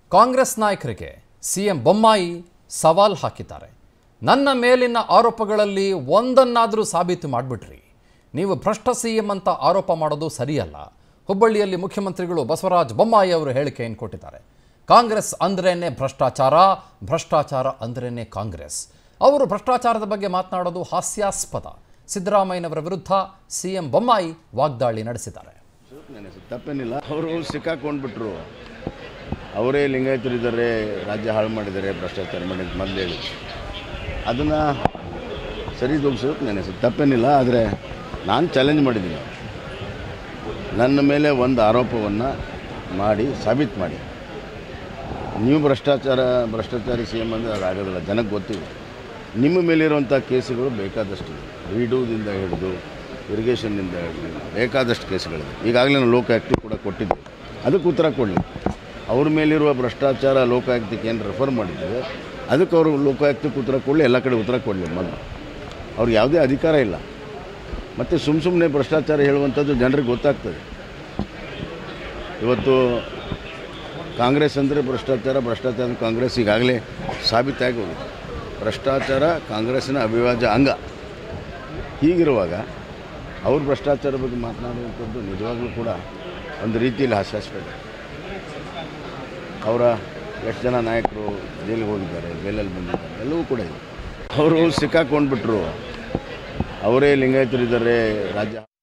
ಕಾಂಗ್ರೆಸ್ ನಾಯಕರಿಗೆ ಸಿಎಂ ಬೊಮ್ಮಾಯಿ ಸವಾಲ್ ಹಾಕಿದ್ದಾರೆ ನನ್ನ ಮೇಲಿನ ಆರೋಪಗಳಲ್ಲಿ ಒಂದನ್ನಾದರೂ ಸಾಬೀತು ಮಾಡಿಬಿಟ್ರಿ ನೀವು ಭ್ರಷ್ಟ ಸಿಎಂ ಅಂತ ಆರೋಪ ಮಾಡೋದು ಸರಿಯಲ್ಲ ಹುಬ್ಬಳ್ಳಿಯಲ್ಲಿ ಮುಖ್ಯಮಂತ್ರಿಗಳು ಬಸವರಾಜ ಬೊಮ್ಮಾಯಿ ಅವರು ಹೇಳಿಕೆಯನ್ನು ಕೊಟ್ಟಿದ್ದಾರೆ ಕಾಂಗ್ರೆಸ್ ಅಂದ್ರೇನೆ ಭ್ರಷ್ಟಾಚಾರ ಭ್ರಷ್ಟಾಚಾರ ಅಂದ್ರೇನೆ ಕಾಂಗ್ರೆಸ್ ಅವರು ಭ್ರಷ್ಟಾಚಾರದ ಬಗ್ಗೆ ಮಾತನಾಡೋದು ಹಾಸ್ಯಾಸ್ಪದ ಸಿದ್ದರಾಮಯ್ಯನವರ ವಿರುದ್ಧ ಸಿಎಂ ಬೊಮ್ಮಾಯಿ ವಾಗ್ದಾಳಿ ನಡೆಸಿದ್ದಾರೆ ನೆನೆಸಿ ತಪ್ಪೇನಿಲ್ಲ ಅವರು ಸಿಕ್ಕಾಕೊಂಡ್ಬಿಟ್ರು ಅವರೇ ಲಿಂಗಾಯತರಿದ್ದಾರೆ ರಾಜ್ಯ ಹಾಳು ಮಾಡಿದ್ದಾರೆ ಭ್ರಷ್ಟಾಚಾರ ಮಾಡಿದ ಮೊದಲು ಹೇಳಿ ಅದನ್ನು ಸರಿದೂಗಿಸೋಕೆ ನೆನೆಸಿ ತಪ್ಪೇನಿಲ್ಲ ಆದರೆ ನಾನು ಚಾಲೆಂಜ್ ಮಾಡಿದ್ದೀನಿ ನನ್ನ ಮೇಲೆ ಒಂದು ಆರೋಪವನ್ನು ಮಾಡಿ ಸಾಬೀತು ಮಾಡಿ ನೀವು ಭ್ರಷ್ಟಾಚಾರ ಭ್ರಷ್ಟಾಚಾರಿ ಸಿ ಎಮ್ ಅಂದರೆ ಅದಾಗೋದಿಲ್ಲ ಜನಕ್ಕೆ ಗೊತ್ತಿದೆ ನಿಮ್ಮ ಮೇಲಿರುವಂಥ ಕೇಸುಗಳು ಬೇಕಾದಷ್ಟಿದೆ ರೀಡುವುದಿಂದ ಹಿಡಿದು ಇರಿಗೇಷನ್ನಿಂದ ಹಿಡಿದು ಬೇಕಾದಷ್ಟು ಕೇಸುಗಳಿದೆ ಈಗಾಗಲೇ ನಾವು ಲೋಕಾಯುಕ್ತ ಕೂಡ ಕೊಟ್ಟಿದ್ದೆ ಅದಕ್ಕೆ ಉತ್ತರ ಕೊಡಲಿ ಅವ್ರ ಮೇಲಿರುವ ಭ್ರಷ್ಟಾಚಾರ ಲೋಕಾಯುಕ್ತಕ್ಕೆ ಏನು ರೆಫರ್ ಮಾಡಿದ್ದೇವೆ ಅದಕ್ಕೆ ಅವರು ಲೋಕಾಯುಕ್ತಕ್ಕೆ ಉತ್ತರ ಕೊಡಲಿ ಎಲ್ಲ ಕಡೆ ಉತ್ತರ ಕೊಡಲಿ ಮೊದಲು ಅವ್ರಿಗೆ ಯಾವುದೇ ಅಧಿಕಾರ ಇಲ್ಲ ಮತ್ತು ಸುಮ್ಮ ಸುಮ್ಮನೆ ಭ್ರಷ್ಟಾಚಾರ ಹೇಳುವಂಥದ್ದು ಜನರಿಗೆ ಗೊತ್ತಾಗ್ತದೆ ಇವತ್ತು ಕಾಂಗ್ರೆಸ್ ಅಂದರೆ ಭ್ರಷ್ಟಾಚಾರ ಭ್ರಷ್ಟಾಚಾರ ಕಾಂಗ್ರೆಸ್ ಈಗಾಗಲೇ ಸಾಬೀತಾಗಿ ಹೋಗಿದೆ ಭ್ರಷ್ಟಾಚಾರ ಕಾಂಗ್ರೆಸ್ಸಿನ ಅವಿಭಾಜ್ಯ ಅಂಗ ಹೀಗಿರುವಾಗ ಅವ್ರ ಭ್ರಷ್ಟಾಚಾರ ಬಗ್ಗೆ ಮಾತನಾಡುವಂಥದ್ದು ನಿಜವಾಗ್ಲೂ ಕೂಡ ಒಂದು ರೀತಿಯಲ್ಲಿ ಹಾಸ್ಯಾಸ್ಪದ ಅವರ ಎಷ್ಟು ಜನ ನಾಯಕರು ಜೈಲಿಗೆ ಹೋಗಿದ್ದಾರೆ ಜೈಲಲ್ಲಿ ಬಂದಿದ್ದಾರೆ ಎಲ್ಲವೂ ಕೂಡ ಇದೆ ಅವರು ಸಿಕ್ಕಾಕೊಂಡ್ಬಿಟ್ರು ಅವರೇ ಲಿಂಗಾಯತರಿದ್ದಾರೆ ರಾಜ್ಯ